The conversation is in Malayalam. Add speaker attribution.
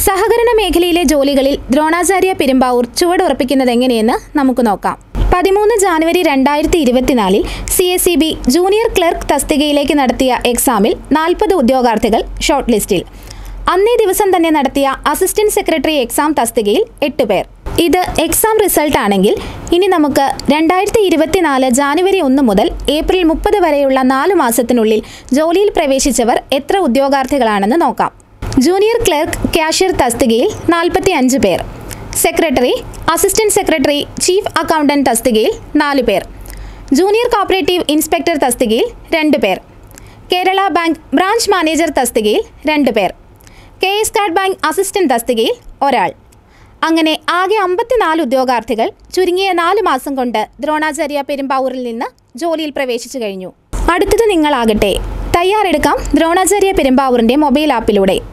Speaker 1: സഹകരണ മേഖലയിലെ ജോലികളിൽ ദ്രോണാചാര്യ പെരുമ്പാവൂർ ചുവടുറപ്പിക്കുന്നത് എങ്ങനെയെന്ന് നമുക്ക് നോക്കാം പതിമൂന്ന് ജാനുവരി രണ്ടായിരത്തി ഇരുപത്തിനാലിൽ C S C B junior clerk തസ്തികയിലേക്ക് നടത്തിയ എക്സാമിൽ നാൽപ്പത് ഉദ്യോഗാർത്ഥികൾ ഷോർട്ട് ലിസ്റ്റിൽ അന്നേ ദിവസം തന്നെ നടത്തിയ അസിസ്റ്റന്റ് സെക്രട്ടറി എക്സാം തസ്തികയിൽ എട്ട് പേർ ഇത് എക്സാം റിസൾട്ട് ആണെങ്കിൽ ഇനി നമുക്ക് രണ്ടായിരത്തി ഇരുപത്തിനാല് ജാനുവരി ഒന്ന് മുതൽ ഏപ്രിൽ മുപ്പത് വരെയുള്ള നാല് മാസത്തിനുള്ളിൽ ജോലിയിൽ പ്രവേശിച്ചവർ എത്ര ഉദ്യോഗാർത്ഥികളാണെന്ന് നോക്കാം ജൂനിയർ ക്ലർക്ക് ക്യാഷ്യർ തസ്തികയിൽ നാൽപ്പത്തി അഞ്ച് പേർ secretary assistant secretary chief accountant തസ്തികയിൽ നാല് പേർ ജൂനിയർ കോപ്പറേറ്റീവ് ഇൻസ്പെക്ടർ തസ്തികയിൽ രണ്ട് പേർ കേരള ബാങ്ക് ബ്രാഞ്ച് മാനേജർ തസ്തികയിൽ രണ്ട് പേർ K S card bank assistant തസ്തികയിൽ ഒരാൾ അങ്ങനെ ആകെ അമ്പത്തിനാല് ഉദ്യോഗാർത്ഥികൾ ചുരുങ്ങിയ നാല് മാസം കൊണ്ട് ദ്രോണാചാര്യ പെരുമ്പാവൂരിൽ നിന്ന് ജോലിയിൽ പ്രവേശിച്ചു കഴിഞ്ഞു അടുത്തത് നിങ്ങളാകട്ടെ തയ്യാറെടുക്കാം ദ്രോണാചാര്യ പെരുമ്പാവൂരിൻ്റെ മൊബൈൽ ആപ്പിലൂടെ